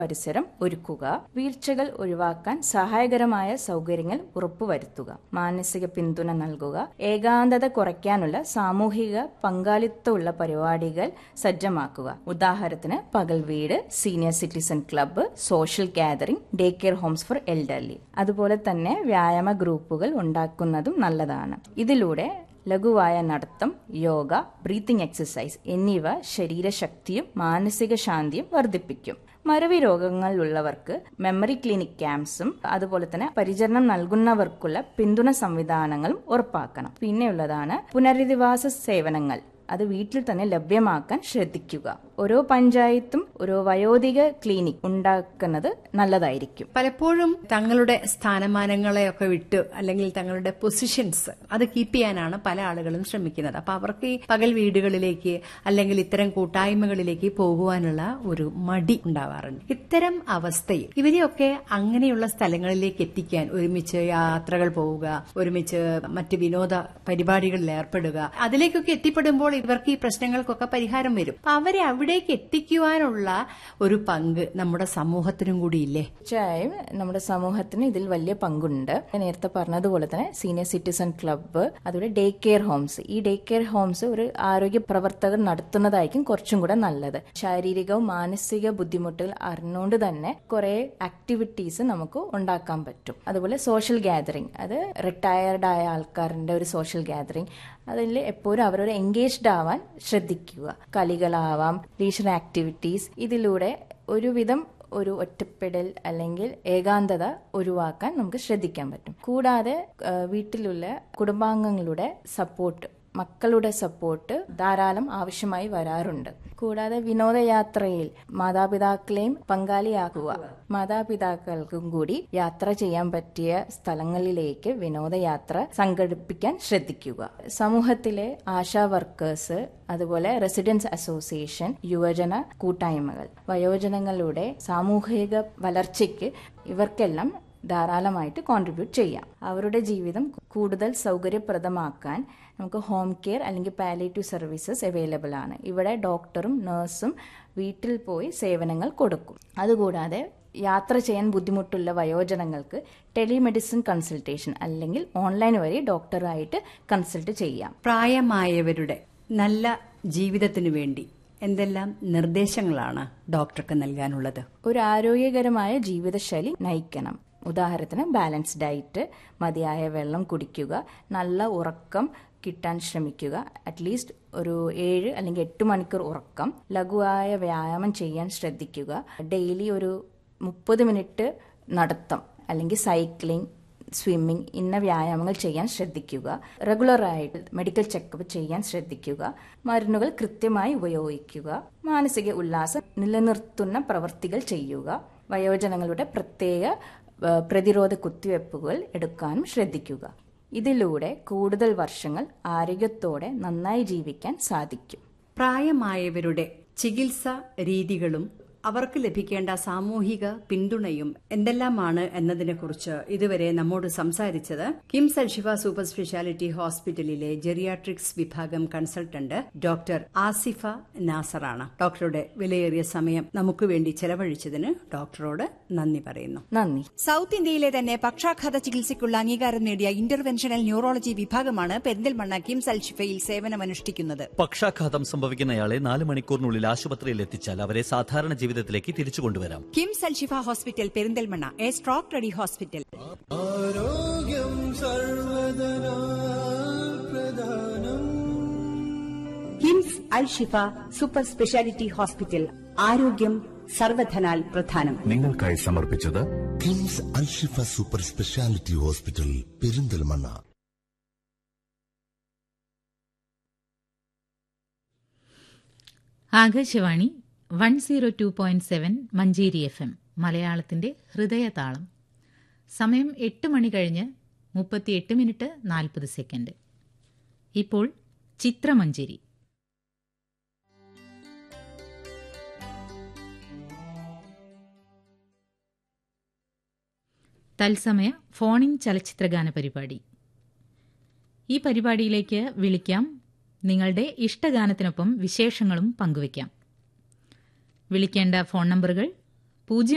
പരിസരം ഒരുക്കുക വീഴ്ചകൾ ഒഴിവാക്കാൻ സഹായകരമായ സൗകര്യങ്ങൾ ഉറപ്പുവരുത്തുക മാനസിക പിന്തുണ നൽകുക ഏകാന്തത കുറയ്ക്കാനുള്ള സാമൂഹിക പങ്കാളിത്തമുള്ള പരിപാടികൾ സജ്ജമാക്കുക ഉദാഹരണത്തിന് പകൽ വീട് senior citizen club social gathering day care homes for elderly അതുപോലെ തന്നെ വ്യായാമ ഗ്രൂപ്പുകൾ ഉണ്ടാക്കുന്നതും നല്ലതാണ് ഇതിലൂടെ ലഘുവായ നടത്തം യോഗ ബ്രീത്തിങ് എക്സസൈസ് എന്നിവ ശരീരശക്തിയും മാനസിക ശാന്തിയും വർദ്ധിപ്പിക്കും മറവി രോഗങ്ങളുള്ളവർക്ക് മെമ്മറി ക്ലിനിക് ക്യാമ്പ്സും അതുപോലെ തന്നെ പരിചരണം നൽകുന്നവർക്കുള്ള പിന്തുണ സംവിധാനങ്ങളും ഉറപ്പാക്കണം പിന്നെയുള്ളതാണ് പുനരധിവാസ സേവനങ്ങൾ അത് വീട്ടിൽ തന്നെ ലഭ്യമാക്കാൻ ശ്രദ്ധിക്കുക ഓരോ പഞ്ചായത്തും ഒരു വയോധിക ക്ലിനിക് ഉണ്ടാക്കുന്നത് നല്ലതായിരിക്കും പലപ്പോഴും തങ്ങളുടെ സ്ഥാനമാനങ്ങളെയൊക്കെ വിട്ട് അല്ലെങ്കിൽ തങ്ങളുടെ പൊസിഷൻസ് അത് കീപ്പ് ചെയ്യാനാണ് പല ആളുകളും ശ്രമിക്കുന്നത് അപ്പൊ അവർക്ക് ഈ പകൽ വീടുകളിലേക്ക് അല്ലെങ്കിൽ ഇത്തരം കൂട്ടായ്മകളിലേക്ക് പോകുവാനുള്ള ഒരു മടി ഉണ്ടാവാറുണ്ട് ഇത്തരം അവസ്ഥയിൽ ഇവരെയൊക്കെ അങ്ങനെയുള്ള സ്ഥലങ്ങളിലേക്ക് എത്തിക്കാൻ ഒരുമിച്ച് യാത്രകൾ പോവുക ഒരുമിച്ച് മറ്റ് വിനോദ പരിപാടികളിൽ ഏർപ്പെടുക അതിലേക്കൊക്കെ എത്തിപ്പെടുമ്പോൾ ഇവർക്ക് ഈ പ്രശ്നങ്ങൾക്കൊക്കെ പരിഹാരം വരും അപ്പൊ അവരെ അവിടേക്ക് എത്തിക്കുവാനുള്ള ഒരു പങ്ക് നമ്മുടെ സമൂഹത്തിനും കൂടി ഇല്ലേ തീർച്ചയായും നമ്മുടെ സമൂഹത്തിന് ഇതിൽ വലിയ പങ്കുണ്ട് ഞാൻ നേരത്തെ പറഞ്ഞതുപോലെ തന്നെ സീനിയർ സിറ്റിസൺ ക്ലബ്ബ് അതുപോലെ ഡേ കെയർ ഹോംസ് ഈ ഡേ കെയർ ഹോംസ് ഒരു ആരോഗ്യ പ്രവർത്തകർ നടത്തുന്നതായിരിക്കും കുറച്ചും കൂടെ നല്ലത് ശാരീരികവും മാനസിക ബുദ്ധിമുട്ടുകൾ അറിഞ്ഞുകൊണ്ട് തന്നെ കുറെ ആക്ടിവിറ്റീസ് നമുക്ക് ഉണ്ടാക്കാൻ പറ്റും അതുപോലെ സോഷ്യൽ ഗാദറിംഗ് അത് റിട്ടയർഡ് ആയ ആൾക്കാരുടെ ഒരു സോഷ്യൽ ഗാദറിംഗ് അതിൽ എപ്പോഴും അവരോട് എൻഗേജ്ഡ് ആവാൻ ശ്രദ്ധിക്കുക കളികളാവാം ലീഷർ ആക്ടിവിറ്റീസ് ഇതിലൂടെ ഒരുവിധം ഒരു ഒറ്റപ്പെടൽ അല്ലെങ്കിൽ ഏകാന്തത ഒഴിവാക്കാൻ നമുക്ക് ശ്രദ്ധിക്കാൻ പറ്റും കൂടാതെ ആ, വീട്ടിലുള്ള കുടുംബാംഗങ്ങളുടെ സപ്പോർട്ട് മക്കളുടെ സപ്പോർട്ട് ധാരാളം ആവശ്യമായി വരാറുണ്ട് കൂടാതെ വിനോദയാത്രയിൽ മാതാപിതാക്കളെയും പങ്കാളിയാക്കുക മാതാപിതാക്കൾക്കും കൂടി യാത്ര ചെയ്യാൻ പറ്റിയ സ്ഥലങ്ങളിലേക്ക് വിനോദയാത്ര സംഘടിപ്പിക്കാൻ ശ്രദ്ധിക്കുക സമൂഹത്തിലെ ആശാ വർക്കേഴ്സ് അതുപോലെ റെസിഡൻസ് അസോസിയേഷൻ യുവജന കൂട്ടായ്മകൾ വയോജനങ്ങളുടെ സാമൂഹിക വളർച്ചയ്ക്ക് ഇവർക്കെല്ലാം ധാരാളമായിട്ട് കോൺട്രിബ്യൂട്ട് ചെയ്യാം അവരുടെ ജീവിതം കൂടുതൽ സൗകര്യപ്രദമാക്കാൻ നമുക്ക് ഹോം കെയർ അല്ലെങ്കിൽ പാലേറ്റീവ് സർവീസസ് അവൈലബിൾ ആണ് ഇവിടെ ഡോക്ടറും നഴ്സും വീട്ടിൽ പോയി സേവനങ്ങൾ കൊടുക്കും അതുകൂടാതെ യാത്ര ചെയ്യാൻ ബുദ്ധിമുട്ടുള്ള വയോജനങ്ങൾക്ക് ടെലിമെഡിസിൻ കൺസൾട്ടേഷൻ അല്ലെങ്കിൽ ഓൺലൈൻ വഴി ഡോക്ടറായിട്ട് കൺസൾട്ട് ചെയ്യാം പ്രായമായവരുടെ നല്ല ജീവിതത്തിനു വേണ്ടി എന്തെല്ലാം നിർദ്ദേശങ്ങളാണ് ഡോക്ടർക്ക് നൽകാനുള്ളത് ഒരു ആരോഗ്യകരമായ ജീവിതശൈലി നയിക്കണം ഉദാഹരണത്തിന് ബാലൻസ് ഡയറ്റ് മതിയായ വെള്ളം കുടിക്കുക നല്ല ഉറക്കം കിട്ടാൻ ശ്രമിക്കുക അറ്റ്ലീസ്റ്റ് ഒരു ഏഴ് അല്ലെങ്കിൽ എട്ട് മണിക്കൂർ ഉറക്കം ലഘുവായ വ്യായാമം ചെയ്യാൻ ശ്രദ്ധിക്കുക ഡെയിലി ഒരു മുപ്പത് മിനിറ്റ് നടത്തം അല്ലെങ്കിൽ സൈക്ലിംഗ് സ്വിമ്മിംഗ് ഇന്ന വ്യായാമങ്ങൾ ചെയ്യാൻ ശ്രദ്ധിക്കുക റെഗുലറായിട്ട് മെഡിക്കൽ ചെക്കപ്പ് ചെയ്യാൻ ശ്രദ്ധിക്കുക മരുന്നുകൾ കൃത്യമായി ഉപയോഗിക്കുക മാനസിക ഉല്ലാസം നിലനിർത്തുന്ന പ്രവർത്തികൾ ചെയ്യുക വയോജനങ്ങളുടെ പ്രത്യേക ഏഹ്, പ്രതിരോധ കുത്തിവയ്പ്പുകൾ എടുക്കാനും ശ്രദ്ധിക്കുക ഇതിലൂടെ കൂടുതൽ വർഷങ്ങൾ ആരോഗ്യത്തോടെ നന്നായി ജീവിക്കാൻ സാധിക്കും പ്രായമായവരുടെ ചികിത്സ രീതികളും അവർക്ക് ലഭിക്കേണ്ട സാമൂഹിക പിന്തുണയും എന്തെല്ലാമാണ് എന്നതിനെക്കുറിച്ച് ഇതുവരെ നമ്മോട് സംസാരിച്ചത് കിംസ് അൽഷിഫ സൂപ്പർ സ്പെഷ്യാലിറ്റി ഹോസ്പിറ്റലിലെ ജെറിയാട്രിക്സ് വിഭാഗം കൺസൾട്ടന്റ് ഡോക്ടർ ആസിഫ നാസറാണ് ഡോക്ടറുടെ വിലയേറിയ സമയം നമുക്ക് വേണ്ടി ചെലവഴിച്ചതിന് ഡോക്ടറോട് നന്ദി പറയുന്നു നന്ദി സൗത്ത് ഇന്ത്യയിലെ തന്നെ പക്ഷാഘാത ചികിത്സയ്ക്കുള്ള അംഗീകാരം നേടിയ ഇന്റർവെൻഷണൽ ന്യൂറോളജി വിഭാഗമാണ് പെരിന്തൽമണ്ണ കിംസ് അൽഷിഫയിൽ സേവനമനുഷ്ഠിക്കുന്നത് പക്ഷാഘാതം സംഭവിക്കുന്നയാളെ നാല് മണിക്കൂറിനുള്ളിൽ ആശുപത്രിയിൽ എത്തിച്ചാൽ അവരെ സാധാരണ ജീവിതത്തിലേക്ക് തിരിച്ചു കൊണ്ടുവരാം KIMS Alshifa hospital Perinthalmanna a stroke ready hospital ആരോഗ്യം സർവദനാ പ്രധാനം KIMS Al Shifa super speciality hospital ആരോഗ്യം സർവധനാൽ പ്രധാനം നിങ്ങൾക്കായി സമർപ്പിച്ചത് KIMS Alshifa super speciality hospital Perinthalmanna Akashvani one zero two point seven Manjeri F M മലയാളത്തിന്റെ ഹൃദയതാളം സമയം എട്ട് മണി കഴിഞ്ഞ് മുപ്പത്തിയെട്ട് മിനിറ്റ് നാൽപ്പത് സെക്കൻഡ് ഇപ്പോൾ ചിത്രമഞ്ചേരി തത്സമയ ഫോണിൻ ചലച്ചിത്രഗാന പരിപാടി ഈ പരിപാടിയിലേക്ക് വിളിക്കാം നിങ്ങളുടെ ഇഷ്ടഗാനത്തിനൊപ്പം വിശേഷങ്ങളും പങ്കുവയ്ക്കാം വിളിക്കേണ്ട ഫോൺ നമ്പറുകൾ പൂജ്യം